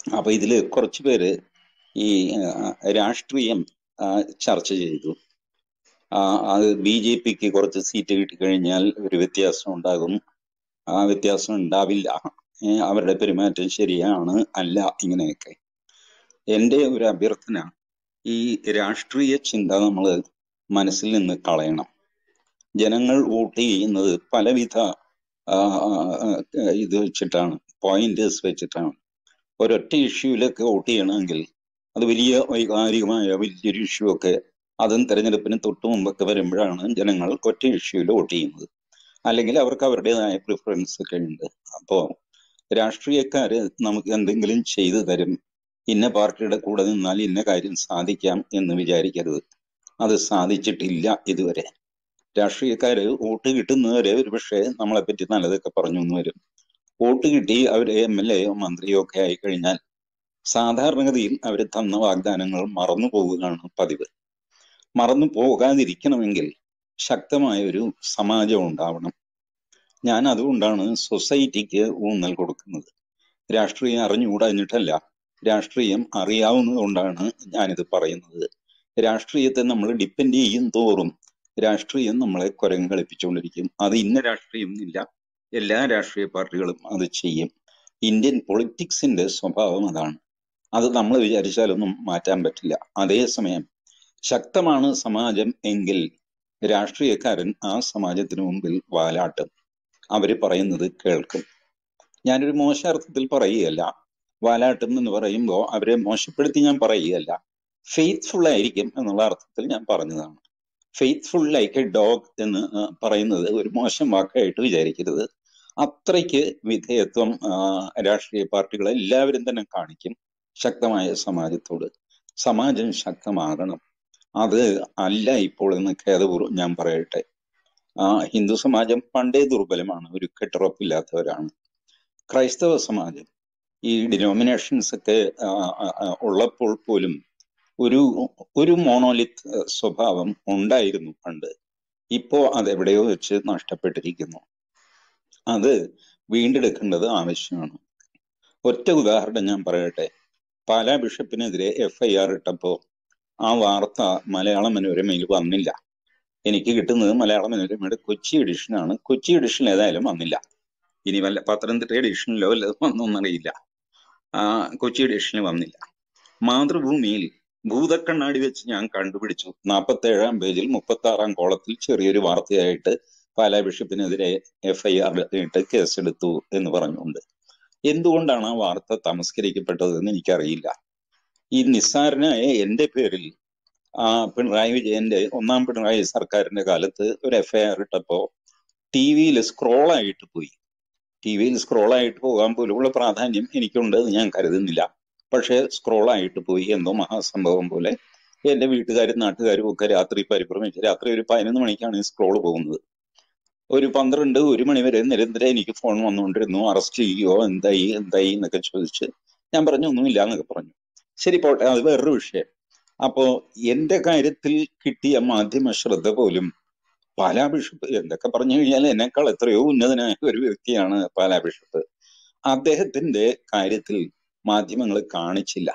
അപ്പൊ ഇതില് കുറച്ചു പേര് ഈ ആ, രാഷ്ട്രീയം ആ, ചർച്ച ചെയ്തു ആ, അത് ബി ജെ പിക്ക് കുറച്ച് സീറ്റ് കിട്ടിക്കഴിഞ്ഞാൽ ഒരു വ്യത്യാസം ഉണ്ടാകും ആ വ്യത്യാസം ഉണ്ടാവില്ല ഏ, അവരുടെ പെരുമാറ്റം ശരിയാണ് അല്ല ഇങ്ങനെയൊക്കെ എന്റെ ഒരു അഭ്യർത്ഥന ഈ രാഷ്ട്രീയ ചിന്ത നമ്മൾ മനസ്സിൽ നിന്ന് കളയണം ജനങ്ങൾ വോട്ട് ചെയ്യുന്നത് പലവിധ ആ, ആ, ആ, ഇത് വെച്ചിട്ടാണ് പോയിന്റേഴ്സ് വെച്ചിട്ടാണ് ഒരൊറ്റ ഇഷ്യൂലൊക്കെ വോട്ട് ചെയ്യണമെങ്കിൽ അത് വലിയ വൈകാരികമായ വലിയൊരു ഇഷ്യൂ ഒക്കെ അതും തെരഞ്ഞെടുപ്പിന് തൊട്ട് മുമ്പൊക്കെ വരുമ്പോഴാണ് ജനങ്ങൾ ഒറ്റ ഇഷ്യൂല് വോട്ട് ചെയ്യുന്നത് അല്ലെങ്കിൽ അവർക്ക് അവരുടേതായ പ്രിഫറൻസ് ഒക്കെ ഉണ്ട് അപ്പോ രാഷ്ട്രീയക്കാര് നമുക്ക് എന്തെങ്കിലും ചെയ്തു തരും ഇന്ന പാർട്ടിയുടെ കൂടെ നിന്നാൽ ഇന്ന കാര്യം സാധിക്കാം എന്ന് വിചാരിക്കരുത് അത് സാധിച്ചിട്ടില്ല ഇതുവരെ രാഷ്ട്രീയക്കാര് വോട്ട് കിട്ടുന്നവരെ ഒരു പക്ഷേ നമ്മളെ പറ്റി നല്ലതൊക്കെ പറഞ്ഞു എന്ന് വരും വോട്ട് കിട്ടി അവര് എം എൽ എയോ മന്ത്രിയോ ഒക്കെ ആയി കഴിഞ്ഞാൽ സാധാരണഗതിയിൽ അവർ തന്ന വാഗ്ദാനങ്ങൾ മറന്നു പോവുകയാണ് പതിവ് മറന്നു പോകാതിരിക്കണമെങ്കിൽ ശക്തമായ ഒരു സമാജം ഉണ്ടാവണം ഞാൻ അതുകൊണ്ടാണ് സൊസൈറ്റിക്ക് ഊന്നൽ കൊടുക്കുന്നത് രാഷ്ട്രീയം അറിഞ്ഞുകൂടാഞ്ഞിട്ടല്ല രാഷ്ട്രീയം അറിയാവുന്നത് കൊണ്ടാണ് ഞാനിത് പറയുന്നത് രാഷ്ട്രീയത്തെ നമ്മൾ ഡിപ്പെൻഡ് ചെയ്യും തോറും രാഷ്ട്രീയം നമ്മളെ കുരങ്ങ് കളിപ്പിച്ചുകൊണ്ടിരിക്കും അത് ഇന്ന രാഷ്ട്രീയം ഇല്ല എല്ലാ രാഷ്ട്രീയ പാർട്ടികളും അത് ചെയ്യും ഇന്ത്യൻ പൊളിറ്റിക്സിന്റെ സ്വഭാവം അതാണ് അത് നമ്മൾ വിചാരിച്ചാലൊന്നും മാറ്റാൻ പറ്റില്ല അതേസമയം ശക്തമാണ് സമാജം എങ്കിൽ രാഷ്ട്രീയക്കാരൻ ആ സമാജത്തിന് മുമ്പിൽ വാലാട്ടും അവര് പറയുന്നത് കേൾക്കും ഞാനൊരു മോശാർത്ഥത്തിൽ പറയുകയല്ല വാലാട്ടും എന്ന് പറയുമ്പോൾ അവരെ മോശപ്പെടുത്തി ഞാൻ പറയുകയല്ല ഫെയ്ത്ത്ഫുൾ ആയിരിക്കും എന്നുള്ള അർത്ഥത്തിൽ ഞാൻ പറഞ്ഞതാണ് ഫെയ്ത്ത്ഫുൾ ലൈക്ക് എ ഡോഗ് എന്ന് ആ, പറയുന്നത് ഒരു മോശം വാക്കായിട്ട് വിചാരിക്കരുത് അത്രയ്ക്ക് വിധേയത്വം ആ, രാഷ്ട്രീയ പാർട്ടികൾ എല്ലാവരും തന്നെ കാണിക്കും ശക്തമായ സമാജത്തോട് സമാജം ശക്തമാകണം അത് അല്ല ഇപ്പോൾ എന്ന് ഖേദപൂർവ്വം ഞാൻ പറയട്ടെ ആ ഹിന്ദു സമാജം പണ്ടേ ദുർബലമാണ് ഒരു കെട്ടുറപ്പില്ലാത്തവരാണ് ക്രൈസ്തവ സമാജം ഈ ഡിനോമിനേഷൻസ് ഒക്കെ ആ, ആ, ആ, ഉള്ളപ്പോൾ പോലും ഒരു ഒരു മോണോലിത്ത് സ്വഭാവം ഉണ്ടായിരുന്നു പണ്ട് ഇപ്പോ അതെവിടെയോ വെച്ച് നഷ്ടപ്പെട്ടിരിക്കുന്നു അത് വീണ്ടെടുക്കേണ്ടത് ആവശ്യമാണ് ഒറ്റ ഉദാഹരണം ഞാൻ പറയട്ടെ പാലാ ബിഷപ്പിനെതിരെ എഫ് ഐ ആർ ഇട്ടപ്പോ ആ വാർത്ത മലയാള മനോരമയിൽ വന്നില്ല എനിക്ക് കിട്ടുന്നത് മലയാള മനോരമയുടെ കൊച്ചി എഡിഷനാണ് കൊച്ചി എഡിഷൻ ഏതായാലും വന്നില്ല ഇനി വല്ല പത്തനംതിട്ട എഡിഷനിലോ വല്ലതും വന്നൊന്നറിയില്ല ആ കൊച്ചി എഡിഷനിൽ വന്നില്ല മാതൃഭൂമിയിൽ ഭൂതക്കണ്ണാടി വെച്ച് ഞാൻ കണ്ടുപിടിച്ചു നാൽപ്പത്തി ഏഴാം പേജിൽ മുപ്പത്തി ആറാം കോളത്തിൽ ചെറിയൊരു വാർത്തയായിട്ട് പാലാ ബിഷപ്പിനെതിരെ എഫ് ഐ ആർ ഇട്ട് കേസെടുത്തു എന്ന് പറഞ്ഞുകൊണ്ട് എന്തുകൊണ്ടാണ് ആ വാർത്ത തമസ്കരിക്കപ്പെട്ടതെന്ന് എനിക്കറിയില്ല ഈ നിസ്സാരനായ എന്റെ പേരിൽ ആ പിണറായി വിജയന്റെ ഒന്നാം പിണറായി സർക്കാരിന്റെ കാലത്ത് ഒരു എഫ് ഐ ആർ ഇട്ടപ്പോ ടി വിയിൽ സ്ക്രോളായിട്ട് പോയി ടി വിയിൽ സ്ക്രോളായിട്ട് പോകാൻ പോലുള്ള പ്രാധാന്യം എനിക്കുണ്ട് എന്ന് ഞാൻ കരുതുന്നില്ല പക്ഷെ സ്ക്രോളായിട്ട് പോയി എന്തോ മഹാസംഭവം പോലെ എന്റെ വീട്ടുകാരും നാട്ടുകാരും ഒക്കെ രാത്രി പരിഭ്രമിച്ച് രാത്രി ഒരു പതിനൊന്ന് മണിക്കാണ് ഈ സ്ക്രോൾ പോകുന്നത് ഒരു പന്ത്രണ്ട് ഒരു മണി വരെ നിരന്തരം എനിക്ക് ഫോൺ വന്നുകൊണ്ടിരുന്നു അറസ്റ്റ് ചെയ്യുകയോ എന്തായി എന്തായി എന്നൊക്കെ ചോദിച്ച് ഞാൻ പറഞ്ഞു ഒന്നുമില്ല എന്നൊക്കെ പറഞ്ഞു ശരി പോട്ടെ അത് വേറൊരു വിഷയം അപ്പോ എന്റെ കാര്യത്തിൽ കിട്ടിയ മാധ്യമ ശ്രദ്ധ പോലും പാലാ ബിഷപ്പ് എന്തൊക്കെ പറഞ്ഞു കഴിഞ്ഞാൽ എന്നെക്കാൾ എത്രയോ ഉന്നതനായ ഒരു വ്യക്തിയാണ് പാലാ ബിഷപ്പ് അദ്ദേഹത്തിന്റെ കാര്യത്തിൽ മാധ്യമങ്ങൾ കാണിച്ചില്ല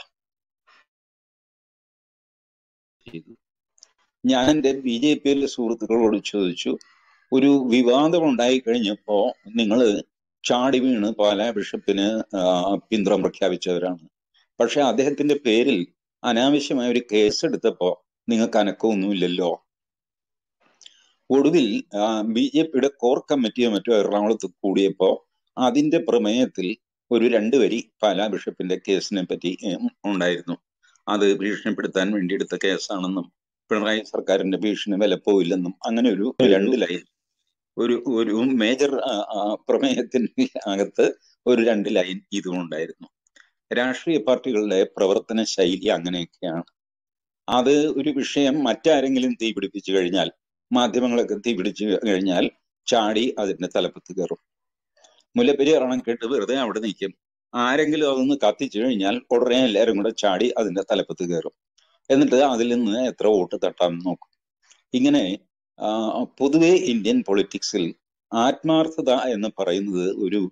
ഞാൻ എന്റെ ബി ജെ പിയിലെ സുഹൃത്തുക്കളോട് ചോദിച്ചു ഒരു വിവാദം ഉണ്ടായി കഴിഞ്ഞപ്പോ നിങ്ങൾ ചാടി വീണ് പാലാ ബിഷപ്പിന് ആ, പിന്തുണ പ്രഖ്യാപിച്ചവരാണ് പക്ഷെ അദ്ദേഹത്തിന്റെ പേരിൽ അനാവശ്യമായ ഒരു കേസ് എടുത്തപ്പോ നിങ്ങൾക്ക് അനക്കമൊന്നുമില്ലല്ലോ ഒടുവിൽ ബി ജെ പിയുടെ കോർ കമ്മിറ്റിയോ മറ്റോ എറണാകുളത്ത് കൂടിയപ്പോ അതിന്റെ പ്രമേയത്തിൽ ഒരു രണ്ട് വരി പാലാ ബിഷപ്പിന്റെ കേസിനെ പറ്റി ഉം, ഉണ്ടായിരുന്നു അത് ഭീഷണിപ്പെടുത്താൻ വേണ്ടി എടുത്ത കേസാണെന്നും പിണറായി സർക്കാരിന്റെ ഭീഷണി വിലപ്പോയില്ലെന്നും അങ്ങനെ ഒരു രണ്ട് ലൈൻ ഒരു ഒരു മേജർ പ്രമേയത്തിന്റെ അകത്ത് ഒരു രണ്ട് ലൈൻ ഇതും ഉണ്ടായിരുന്നു രാഷ്ട്രീയ പാർട്ടികളുടെ പ്രവർത്തന ശൈലി അങ്ങനെയൊക്കെയാണ് അത് ഒരു വിഷയം മറ്റാരെങ്കിലും തീ പിടിപ്പിച്ചു കഴിഞ്ഞാൽ മാധ്യമങ്ങളൊക്കെ തീ പിടിച്ചു കഴിഞ്ഞാൽ ചാടി അതിന്റെ തലപ്പത്ത് കയറും മുല്ലപ്പെരിയാർ അണക്കെട്ട് വെറുതെ അവിടെ നിൽക്കും ആരെങ്കിലും അതൊന്ന് കത്തിച്ചു കഴിഞ്ഞാൽ ഉടനെ എല്ലാവരും കൂടെ ചാടി അതിന്റെ തലപ്പത്ത് കയറും എന്നിട്ട് അതിൽ നിന്ന് എത്ര വോട്ട് തട്ടാൻ നോക്കും ഇങ്ങനെ ആ, പൊതുവെ ഇന്ത്യൻ പൊളിറ്റിക്സിൽ ആത്മാർത്ഥത എന്ന് പറയുന്നത് ഒരു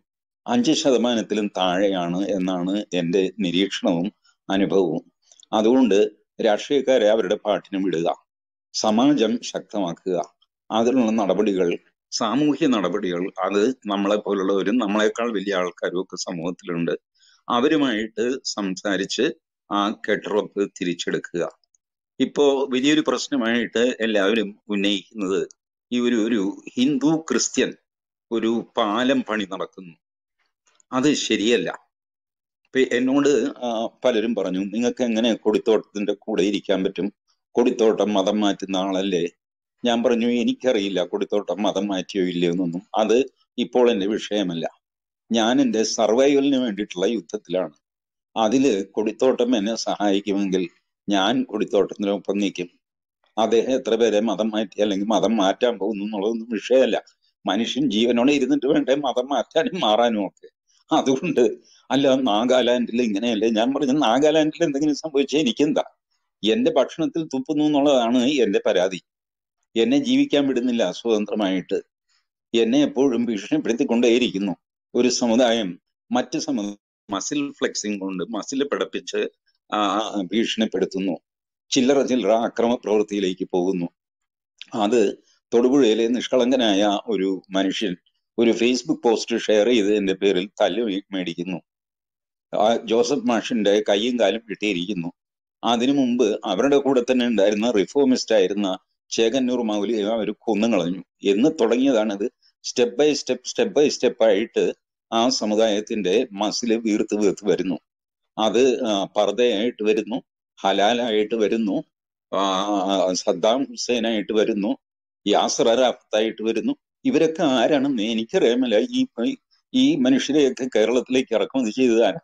അഞ്ച് ശതമാനത്തിലും താഴെയാണ് എന്നാണ് എൻ്റെ നിരീക്ഷണവും അനുഭവവും അതുകൊണ്ട് രാഷ്ട്രീയക്കാരെ അവരുടെ പാട്ടിന് വിടുക സമാജം ശക്തമാക്കുക അതിനുള്ള നടപടികൾ സാമൂഹ്യ നടപടികൾ അത് നമ്മളെ പോലുള്ളവരും നമ്മളെക്കാൾ വലിയ ആൾക്കാരും ഒക്കെ സമൂഹത്തിലുണ്ട് അവരുമായിട്ട് സംസാരിച്ച് ആ കെട്ടുറപ്പ് തിരിച്ചെടുക്കുക ഇപ്പോ വലിയൊരു പ്രശ്നമായിട്ട് എല്ലാവരും ഉന്നയിക്കുന്നത് ഈ ഒരു ഒരു ഹിന്ദു ക്രിസ്ത്യൻ ഒരു പാലം പണി നടക്കുന്നു അത് ശരിയല്ല ഇപ്പൊ എന്നോട് ആ, പലരും പറഞ്ഞു നിങ്ങൾക്ക് എങ്ങനെ കൊടിത്തോട്ടത്തിന്റെ കൂടെ ഇരിക്കാൻ പറ്റും കൊടിത്തോട്ടം മതം മാറ്റുന്ന ആളല്ലേ ഞാൻ പറഞ്ഞു എനിക്കറിയില്ല കൊടിത്തോട്ടം മതം മാറ്റിയോ ഇല്ലയോ എന്നൊന്നും അത് ഇപ്പോൾ എന്റെ വിഷയമല്ല ഞാൻ എന്റെ സർവൈവലിന് വേണ്ടിയിട്ടുള്ള യുദ്ധത്തിലാണ് അതില് കൊടിത്തോട്ടം എന്നെ സഹായിക്കുമെങ്കിൽ ഞാൻ കൊടിത്തോട്ടത്തിനൊപ്പം നിൽക്കും അദ്ദേഹം എത്ര പേരെ മതം മാറ്റി അല്ലെങ്കിൽ മതം മാറ്റാൻ പോകുന്നു എന്നുള്ളതൊന്നും വിഷയമല്ല മനുഷ്യൻ ജീവനോടെ ഇരുന്നിട്ട് വേണ്ടേ മതം മാറ്റാനും മാറാനും ഒക്കെ അതുകൊണ്ട് അല്ല നാഗാലാൻഡിൽ ഇങ്ങനെയല്ലേ ഞാൻ പറഞ്ഞു നാഗാലാൻഡിൽ എന്തെങ്കിലും സംഭവിച്ചാൽ എനിക്കെന്താ എന്റെ ഭക്ഷണത്തിൽ തുപ്പുന്നു എന്നുള്ളതാണ് എന്റെ പരാതി എന്നെ ജീവിക്കാൻ വിടുന്നില്ല സ്വതന്ത്രമായിട്ട് എന്നെ എപ്പോഴും ഭീഷണിപ്പെടുത്തിക്കൊണ്ടേയിരിക്കുന്നു ഒരു സമുദായം മറ്റ് സമുദായം മസിൽ ഫ്ലെക്സിംഗ് കൊണ്ട് മസിൽ പിടപ്പിച്ച് ആ, ഭീഷണിപ്പെടുത്തുന്നു ചില്ലറ ചില്ലറ അക്രമ പ്രവൃത്തിയിലേക്ക് പോകുന്നു അത് തൊടുപുഴയിലെ നിഷ്കളങ്കനായ ഒരു മനുഷ്യൻ ഒരു ഫേസ്ബുക്ക് പോസ്റ്റ് ഷെയർ ചെയ്തതിന്റെ പേരിൽ തല്ല് മേടിക്കുന്നു ആ ജോസഫ് മാഷിന്റെ കൈയും കാലും കിട്ടിയിരിക്കുന്നു അതിനു മുമ്പ് അവരുടെ കൂടെ തന്നെ ഉണ്ടായിരുന്ന റിഫോമിസ്റ്റ് ആയിരുന്ന ചേകന്നൂർ മൗലി അവർ കൊന്നുകളഞ്ഞു എന്ന് തുടങ്ങിയതാണിത് step by step step by step ആയിട്ട് ആ സമുദായത്തിന്റെ മസില് വീർത്ത് വീർത്ത് വരുന്നു അത് ആ, പർദ്ദയായിട്ട് വരുന്നു ഹലാലായിട്ട് വരുന്നു ആ, സദ്ദാം ഹുസൈനായിട്ട് വരുന്നു യാസർ അറാഫത്തായിട്ട് വരുന്നു ഇവരൊക്കെ ആരാണെന്ന് എനിക്കറിയാമല്ല ഈ ഈ മനുഷ്യരെയൊക്കെ കേരളത്തിലേക്ക് ഇറക്കുമതി ചെയ്തതാണ്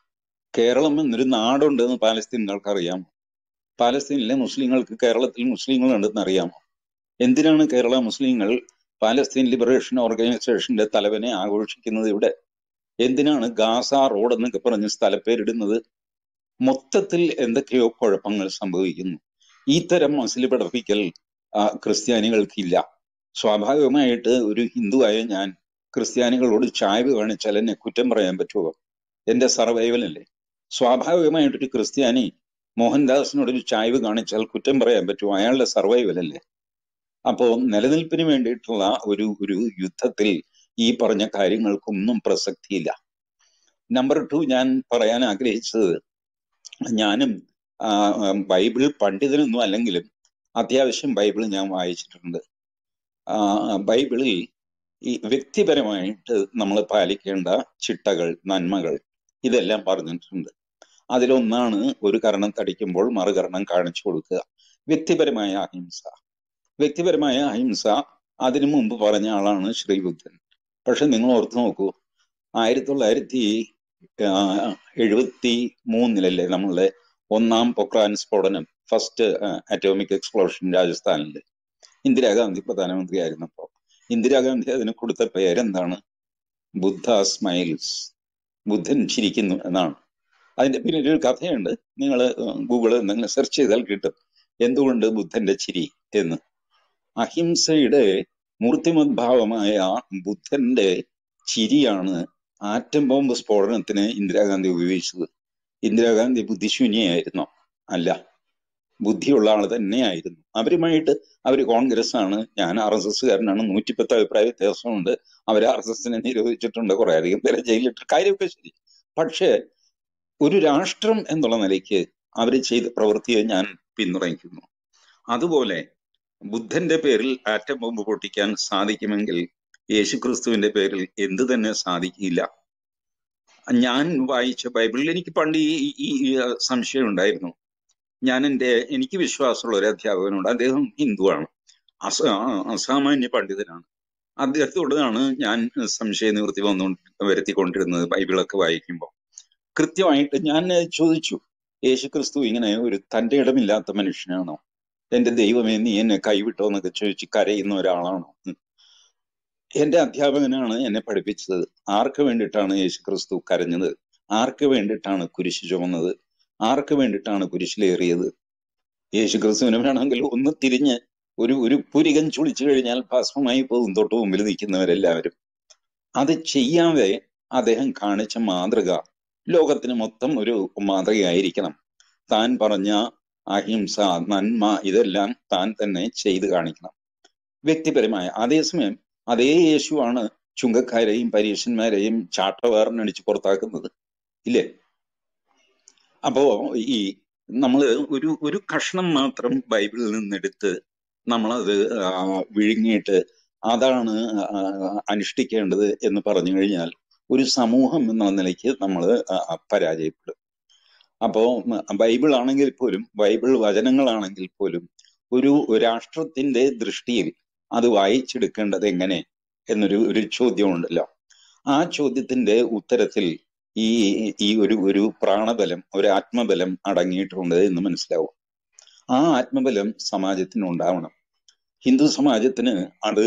കേരളം എന്നൊരു നാടുണ്ടെന്ന് പാലസ്തീനുകൾക്ക് അറിയാമോ പാലസ്തീനിലെ മുസ്ലിങ്ങൾക്ക് കേരളത്തിൽ മുസ്ലിങ്ങൾ ഉണ്ടെന്ന് അറിയാമോ എന്തിനാണ് കേരള മുസ്ലിങ്ങൾ പാലസ്തീൻ ലിബറേഷൻ ഓർഗനൈസേഷന്റെ തലവനെ ആഘോഷിക്കുന്നത് ഇവിടെ എന്തിനാണ് ഗാസ റോഡ് എന്നൊക്കെ പറഞ്ഞ് സ്ഥലപ്പേരിടുന്നത് മൊത്തത്തിൽ എന്തൊക്കെയോ കുഴപ്പങ്ങൾ സംഭവിക്കുന്നു ഈ തരം മസിൽ പിടപ്പിക്കൽ ആ, ക്രിസ്ത്യാനികൾക്കില്ല സ്വാഭാവികമായിട്ട് ഒരു ഹിന്ദുവായ ഞാൻ ക്രിസ്ത്യാനികളോട് ചായ്വ് കാണിച്ചാൽ എന്നെ കുറ്റം പറയാൻ പറ്റുമോ എന്റെ സർവൈവൽ അല്ലേ സ്വാഭാവികമായിട്ടൊരു ക്രിസ്ത്യാനി മോഹൻദാസിനോട് ഒരു ചായ്വ് കാണിച്ചാൽ കുറ്റം പറയാൻ പറ്റുമോ അയാളുടെ സർവൈവൽ അല്ലേ അപ്പോ നിലനിൽപ്പിന് വേണ്ടിയിട്ടുള്ള ഒരു ഒരു യുദ്ധത്തിൽ ഈ പറഞ്ഞ കാര്യങ്ങൾക്കൊന്നും പ്രസക്തിയില്ല നമ്പർ ടു ഞാൻ പറയാൻ ആഗ്രഹിച്ചത് ഞാനും ആ, ആ, ബൈബിൾ പണ്ഡിതനൊന്നും അല്ലെങ്കിലും അത്യാവശ്യം ബൈബിൾ ഞാൻ വായിച്ചിട്ടുണ്ട് ആ, ബൈബിളിൽ ഈ വ്യക്തിപരമായിട്ട് നമ്മൾ പാലിക്കേണ്ട ചിട്ടകൾ നന്മകൾ ഇതെല്ലാം പറഞ്ഞിട്ടുണ്ട് അതിലൊന്നാണ് ഒരു കരണം തടിക്കുമ്പോൾ മറുകരണം കാണിച്ചു കൊടുക്കുക വ്യക്തിപരമായ അഹിംസ വ്യക്തിപരമായ അഹിംസ അതിനു മുമ്പ് പറഞ്ഞ ആളാണ് ശ്രീബുദ്ധൻ പക്ഷെ നിങ്ങൾ ഓർത്ത് നോക്കൂ ആയിരത്തി തൊള്ളായിരത്തി എഴുപത്തി മൂന്നിലല്ലേ നമ്മളുടെ ഒന്നാം പൊക്രാൻ സ്ഫോടനം ഫസ്റ്റ് അറ്റോമിക് എക്സ്പ്ലോഷൻ രാജസ്ഥാനിൽ ഇന്ദിരാഗാന്ധി പ്രധാനമന്ത്രി ആയിരുന്നപ്പോൾ ഇന്ദിരാഗാന്ധി അതിന് കൊടുത്ത പേരെന്താണ് ബുദ്ധ സ്മൈൽസ് ബുദ്ധൻ ചിരിക്കുന്നു എന്നാണ് അതിന്റെ പിന്നിൽ ഒരു കഥയുണ്ട് നിങ്ങൾ ഗൂഗിൾ എന്തെങ്കിലും സെർച്ച് ചെയ്താൽ കിട്ടും എന്തുകൊണ്ട് ബുദ്ധന്റെ ചിരി എന്ന് അഹിംസയുടെ മൂർത്തിമദ്ഭാവമായ ബുദ്ധന്റെ ചിരിയാണ് ആറ്റം ബോംബ് സ്ഫോടനത്തിന് ഇന്ദിരാഗാന്ധി ഉപയോഗിച്ചത് ഇന്ദിരാഗാന്ധി ബുദ്ധിശൂന്യായിരുന്നോ അല്ല ബുദ്ധിയുള്ള ആൾ തന്നെയായിരുന്നു അവരുമായിട്ട് അവർ കോൺഗ്രസ് ആണ് ഞാൻ ആർ എസ് എസ്സുകാരനാണ് നൂറ്റിപ്പത്ത് അഭിപ്രായ വ്യത്യാസമുണ്ട് അവർ ആർ എസ് എസിനെ നിരോധിച്ചിട്ടുണ്ട് കുറെ അധികം പേരെ ജയിലിട്ട് കാര്യമൊക്കെ ശരി പക്ഷേ ഒരു രാഷ്ട്രം എന്നുള്ള നിലയ്ക്ക് അവർ ചെയ്ത പ്രവൃത്തിയെ ഞാൻ പിന്തുണയ്ക്കുന്നു അതുപോലെ ബുദ്ധന്റെ പേരിൽ ആറ്റം ബോംബ് പൊട്ടിക്കാൻ സാധിക്കുമെങ്കിൽ യേശുക്രിസ്തുവിന്റെ പേരിൽ എന്ത് തന്നെ സാധിക്കില്ല ഞാൻ വായിച്ച ബൈബിളിൽ എനിക്ക് പണ്ട് ഈ ഈ ഈ സംശയം ഉണ്ടായിരുന്നു ഞാൻ എൻ്റെ എനിക്ക് വിശ്വാസമുള്ള ഒരു അധ്യാപകനുണ്ട് അദ്ദേഹം ഹിന്ദുവാണ് അസ അസാമാന്യ പണ്ഡിതനാണ് അദ്ദേഹത്തോടാണ് ഞാൻ സംശയ നിവൃത്തി വന്നു വരുത്തിക്കൊണ്ടിരുന്നത് ബൈബിളൊക്കെ വായിക്കുമ്പോൾ കൃത്യമായിട്ട് ഞാൻ ചോദിച്ചു യേശുക്രിസ്തു ഇങ്ങനെ ഒരു തൻ്റെ ഇടമില്ലാത്ത മനുഷ്യനാണോ എന്റെ ദൈവമേ നീ എന്നെ കൈവിട്ടോ എന്നൊക്കെ ചോദിച്ച് കരയുന്ന ഒരാളാണോ എന്റെ അധ്യാപകനാണ് എന്നെ പഠിപ്പിച്ചത് ആർക്ക് വേണ്ടിയിട്ടാണ് യേശുക്രിസ്തു കരഞ്ഞത് ആർക്ക് വേണ്ടിയിട്ടാണ് കുരിശ് ചുമന്നത് ആർക്ക് വേണ്ടിയിട്ടാണ് കുരിശിലേറിയത് യേശുക്രിസ്തുവിന് വേണമെങ്കിൽ ഒന്ന് തിരിഞ്ഞ് ഒരു ഒരു പുരികൻ ചുളിച്ചു കഴിഞ്ഞാൽ ഭസ്മമായി പോകും തൊട്ട് മുമ്പിൽ നിൽക്കുന്നവരെല്ലാവരും അത് ചെയ്യാതെ അദ്ദേഹം കാണിച്ച മാതൃക ലോകത്തിന് മൊത്തം ഒരു മാതൃകയായിരിക്കണം താൻ പറഞ്ഞ അഹിംസ നന്മ ഇതെല്ലാം താൻ തന്നെ ചെയ്തു കാണിക്കണം വ്യക്തിപരമായ അതേസമയം അതേ യേശുവാണ് ചുങ്കക്കാരെയും പരീക്ഷന്മാരെയും ചാട്ടവാറിനടിച്ച് പുറത്താക്കുന്നത് ഇല്ലേ അപ്പോ ഈ നമ്മൾ ഒരു ഒരു കഷ്ണം മാത്രം ബൈബിളിൽ നിന്നെടുത്ത് നമ്മളത് ആ, വിഴുങ്ങിയിട്ട് അതാണ് ആ, അനുഷ്ഠിക്കേണ്ടത് എന്ന് പറഞ്ഞു കഴിഞ്ഞാൽ ഒരു സമൂഹം എന്ന നിലയ്ക്ക് നമ്മൾ പരാജയപ്പെടും അപ്പോ ഉം, ബൈബിൾ ആണെങ്കിൽ പോലും ബൈബിൾ വചനങ്ങളാണെങ്കിൽ പോലും ഒരു രാഷ്ട്രത്തിന്റെ ദൃഷ്ടിയിൽ അത് വായിച്ചെടുക്കേണ്ടത് എങ്ങനെ എന്നൊരു ഒരു ചോദ്യമുണ്ടല്ലോ ആ ചോദ്യത്തിന്റെ ഉത്തരത്തിൽ ഈ ഈ ഒരു ഒരു പ്രാണബലം ഒരു ആത്മബലം അടങ്ങിയിട്ടുണ്ട് എന്ന് മനസ്സിലാവും ആ ആത്മബലം സമാജത്തിന് ഉണ്ടാവണം ഹിന്ദു സമാജത്തിന് അത്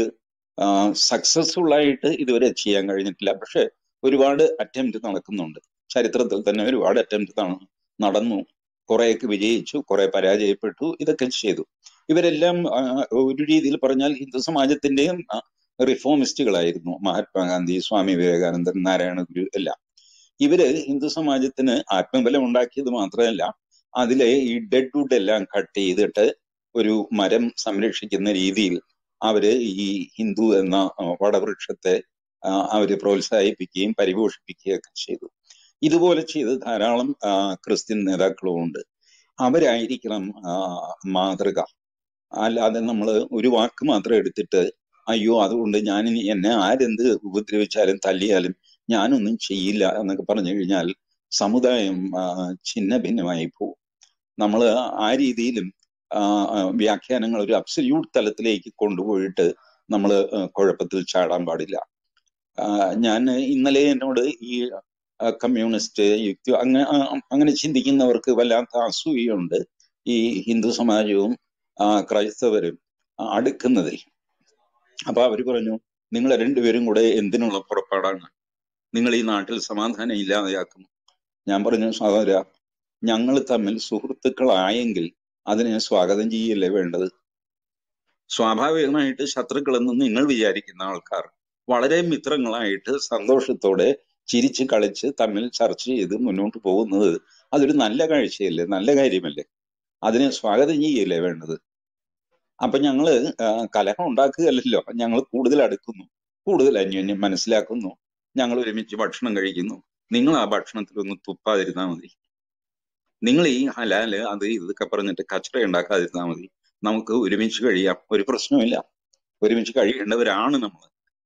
സക്സസ്ഫുൾ ആയിട്ട് ഇതുവരെ ചെയ്യാൻ കഴിഞ്ഞിട്ടില്ല പക്ഷെ ഒരുപാട് അറ്റംപ്റ്റ് നടക്കുന്നുണ്ട് ചരിത്രത്തിൽ തന്നെ ഒരുപാട് അറ്റംപ്റ്റ് നടന്നു കുറെയൊക്കെ വിജയിച്ചു കുറെ പരാജയപ്പെട്ടു ഇതൊക്കെ ചെയ്തു ഇവരെല്ലാം ആ, ഒരു രീതിയിൽ പറഞ്ഞാൽ ഹിന്ദു സമാജത്തിന്റെയും ആ, റിഫോമിസ്റ്റുകളായിരുന്നു മഹാത്മാഗാന്ധി സ്വാമി വിവേകാനന്ദൻ നാരായണ ഗുരു എല്ലാം ഇവര് ഹിന്ദു സമാജത്തിന് ആത്മബലം ഉണ്ടാക്കിയത് മാത്രമല്ല അതിലെ ഈ ഡെഡ് വുഡ് എല്ലാം കട്ട് ചെയ്തിട്ട് ഒരു മരം സംരക്ഷിക്കുന്ന രീതിയിൽ അവര് ഈ ഹിന്ദു എന്ന ആ, വടവൃക്ഷത്തെ ആ, അവര് പ്രോത്സാഹിപ്പിക്കുകയും പരിപോഷിപ്പിക്കുകയും ഒക്കെ ചെയ്തു ഇതുപോലെ ചെയ്ത് ധാരാളം ആ, ക്രിസ്ത്യൻ നേതാക്കളും ഉണ്ട് അവരായിരിക്കണം ആ, മാതൃക അല്ലാതെ നമ്മൾ ഒരു വാക്ക് മാത്രം എടുത്തിട്ട് അയ്യോ അതുകൊണ്ട് ഞാൻ ഇനി എന്നെ ആരെന്ത് ഉപദ്രവിച്ചാലും തല്ലിയാലും ഞാനൊന്നും ചെയ്യില്ല എന്നൊക്കെ പറഞ്ഞു കഴിഞ്ഞാൽ സമുദായം ആ, ഛിന്ന ഭിന്നമായി പോകും നമ്മൾ ആ രീതിയിലും ആ, ആ, വ്യാഖ്യാനങ്ങൾ ഒരു അബ്സല്യൂട്ട് തലത്തിലേക്ക് കൊണ്ടുപോയിട്ട് നമ്മൾ കുഴപ്പത്തിൽ ചാടാൻ പാടില്ല ആ, ഞാൻ ഇന്നലെ എന്നോട് ഈ ആ, കമ്മ്യൂണിസ്റ്റ് യുക്തി അങ്ങനെ ആ, അങ്ങനെ ചിന്തിക്കുന്നവർക്ക് വല്ലാത്ത അസൂയുണ്ട് ഈ ഹിന്ദു സമാജവും ആ, ക്രൈസ്തവരും ആ, അടുക്കുന്നതിൽ അപ്പൊ അവര് പറഞ്ഞു നിങ്ങൾ രണ്ടുപേരും കൂടെ എന്തിനുള്ള പുറപ്പാടാണ് നിങ്ങൾ ഈ നാട്ടിൽ സമാധാനം ഇല്ലാതെയാക്കും ഞാൻ പറഞ്ഞു സഹോദര ഞങ്ങൾ തമ്മിൽ സുഹൃത്തുക്കളായെങ്കിൽ അതിനെ സ്വാഗതം ചെയ്യല്ലേ വേണ്ടത് സ്വാഭാവികമായിട്ട് ശത്രുക്കളെന്ന് നിങ്ങൾ വിചാരിക്കുന്ന ആൾക്കാർ വളരെ മിത്രങ്ങളായിട്ട് സന്തോഷത്തോടെ ചിരിച്ച് കളിച്ച് തമ്മിൽ ചർച്ച ചെയ്ത് മുന്നോട്ട് പോകുന്നത് അതൊരു നല്ല കാഴ്ചയല്ലേ നല്ല കാര്യമല്ലേ അതിനെ സ്വാഗതം ചെയ്യല്ലേ വേണ്ടത് അപ്പൊ ഞങ്ങള് ആ, കലഹം ഉണ്ടാക്കുകയല്ലല്ലോ ഞങ്ങൾ കൂടുതൽ അടുക്കുന്നു കൂടുതൽ അന്യോന്യം മനസ്സിലാക്കുന്നു ഞങ്ങൾ ഒരുമിച്ച് ഭക്ഷണം കഴിക്കുന്നു നിങ്ങൾ ആ ഭക്ഷണത്തിൽ ഒന്ന് തുപ്പാതിരുന്നാൽ മതി നിങ്ങൾ ഈ ഹലാല് അത് ഇതൊക്കെ പറഞ്ഞിട്ട് കച്ചറ ഉണ്ടാക്കാതിരുന്നാൽ മതി നമുക്ക് ഒരുമിച്ച് കഴിയാം ഒരു പ്രശ്നമില്ല ഒരുമിച്ച് കഴിയേണ്ടവരാണ് നമ്മൾ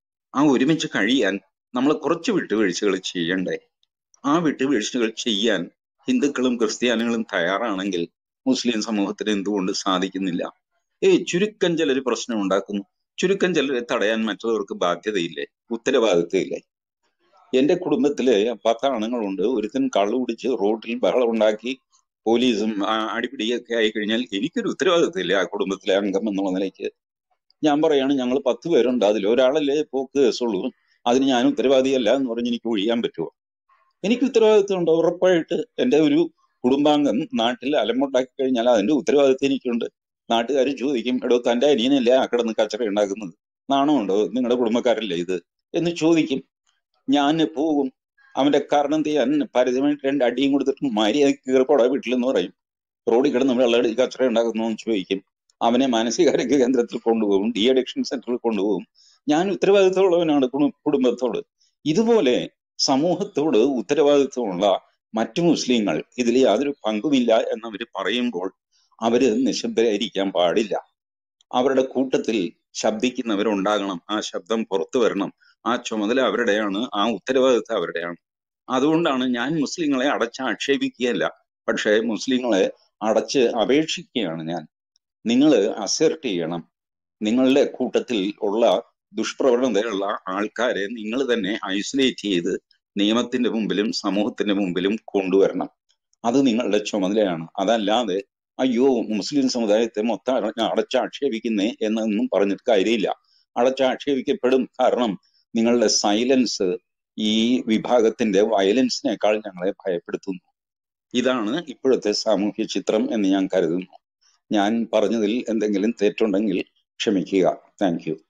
ആ ഒരുമിച്ച് കഴിയാൻ നമ്മൾ കുറച്ച് വിട്ടുവീഴ്ചകൾ ചെയ്യണ്ടേ ആ വിട്ടുവീഴ്ചകൾ ചെയ്യാൻ ഹിന്ദുക്കളും ക്രിസ്ത്യാനികളും തയ്യാറാണെങ്കിൽ മുസ്ലിം സമൂഹത്തിന് എന്തുകൊണ്ട് സാധിക്കുന്നില്ല ഏയ് ചുരുക്കം ചിലർ പ്രശ്നം ഉണ്ടാക്കുന്നു ചുരുക്കം ചിലരെ തടയാൻ മറ്റുള്ളവർക്ക് ബാധ്യതയില്ലേ ഉത്തരവാദിത്തമില്ലേ എന്റെ കുടുംബത്തിലെ പത്താണുങ്ങളുണ്ട് ഒരുത്തൻ കള്ളു കുടിച്ച് റോട്ടിൽ ബഹളം ഉണ്ടാക്കി പോലീസും ആ, അടിപിടിയൊക്കെ ആയി കഴിഞ്ഞാൽ എനിക്കൊരു ഉത്തരവാദിത്തമില്ല ആ കുടുംബത്തിലെ അംഗം എന്നുള്ള നിലയ്ക്ക് ഞാൻ പറയാണ് ഞങ്ങൾ പത്ത് പേരുണ്ട് അതിൽ ഒരാളല്ലേ പോക്ക് കേസുള്ളൂ അതിന് ഞാൻ ഉത്തരവാദിയല്ല എന്ന് പറഞ്ഞ് എനിക്ക് ഒഴിയാൻ പറ്റുമോ എനിക്ക് ഉത്തരവാദിത്വം ഉണ്ട് ഉറപ്പായിട്ട് എന്റെ ഒരു കുടുംബാംഗം നാട്ടിൽ അലമുണ്ടാക്കി കഴിഞ്ഞാൽ അതിന്റെ ഉത്തരവാദിത്വം എനിക്കുണ്ട് നാട്ടുകാർ ചോദിക്കും എടോ തന്റെ അനിയനല്ലേ ആ കിടന്ന് കച്ചറ ഉണ്ടാക്കുന്നത് നാണമുണ്ടോ നിങ്ങളുടെ കുടുംബക്കാരല്ലേ ഇത് എന്ന് ചോദിക്കും ഞാൻ പോകും അവന്റെ കാരണം ചെയ്യാൻ പരസ്യമായിട്ട് രണ്ട് അടിയും കൊടുത്തിട്ട് മര്യാദ കീറിപ്പോടാ വീട്ടിലെന്ന് പറയും റോഡിൽ കിടന്ന് വെള്ളടി കച്ചറ ഉണ്ടാക്കുന്നു എന്ന് ചോദിക്കും അവനെ മാനസികാരോഗ്യ കേന്ദ്രത്തിൽ കൊണ്ടുപോകും ഡി അഡിക്ഷൻ സെന്ററിൽ കൊണ്ടുപോകും ഞാൻ ഉത്തരവാദിത്തമുള്ളവനാണ് കുടു- കുടുംബത്തോട് ഇതുപോലെ സമൂഹത്തോട് ഉത്തരവാദിത്വമുള്ള മറ്റു മുസ്ലിങ്ങൾ ഇതിൽ യാതൊരു പങ്കുമില്ല എന്നവർ പറയുമ്പോൾ അവര് നിശബ്ദരായിരിക്കാൻ പാടില്ല അവരുടെ കൂട്ടത്തിൽ ശബ്ദിക്കുന്നവരുണ്ടാകണം ആ ശബ്ദം പുറത്തു വരണം ആ ചുമതല അവരുടെയാണ് ആ ഉത്തരവാദിത്തം അവരുടെയാണ് അതുകൊണ്ടാണ് ഞാൻ മുസ്ലിങ്ങളെ അടച്ച് ആക്ഷേപിക്കുകയല്ല പക്ഷേ മുസ്ലിങ്ങളെ അടച്ച് അപേക്ഷിക്കുകയാണ് ഞാൻ നിങ്ങൾ അസെർട്ട് ചെയ്യണം നിങ്ങളുടെ കൂട്ടത്തിൽ ഉള്ള ദുഷ്പ്രവണതയുള്ള ആൾക്കാരെ നിങ്ങൾ തന്നെ ഐസൊലേറ്റ് ചെയ്ത് നിയമത്തിന്റെ മുമ്പിലും സമൂഹത്തിന്റെ മുമ്പിലും കൊണ്ടുവരണം അത് നിങ്ങളുടെ ചുമതലയാണ് അതല്ലാതെ അയ്യോ മുസ്ലിം സമുദായത്തെ മൊത്തം അട- അടച്ചാക്ഷേപിക്കുന്നേ എന്നൊന്നും പറഞ്ഞിട്ട് കാര്യമില്ല അടച്ചാക്ഷേപിക്കപ്പെടും കാരണം നിങ്ങളുടെ സൈലൻസ് ഈ വിഭാഗത്തിന്റെ വയലൻസിനേക്കാൾ ഞങ്ങളെ ഭയപ്പെടുത്തുന്നു ഇതാണ് ഇപ്പോഴത്തെ സാമൂഹ്യ ചിത്രം എന്ന് ഞാൻ കരുതുന്നു ഞാൻ പറഞ്ഞതിൽ എന്തെങ്കിലും തെറ്റുണ്ടെങ്കിൽ ക്ഷമിക്കുക താങ്ക് യു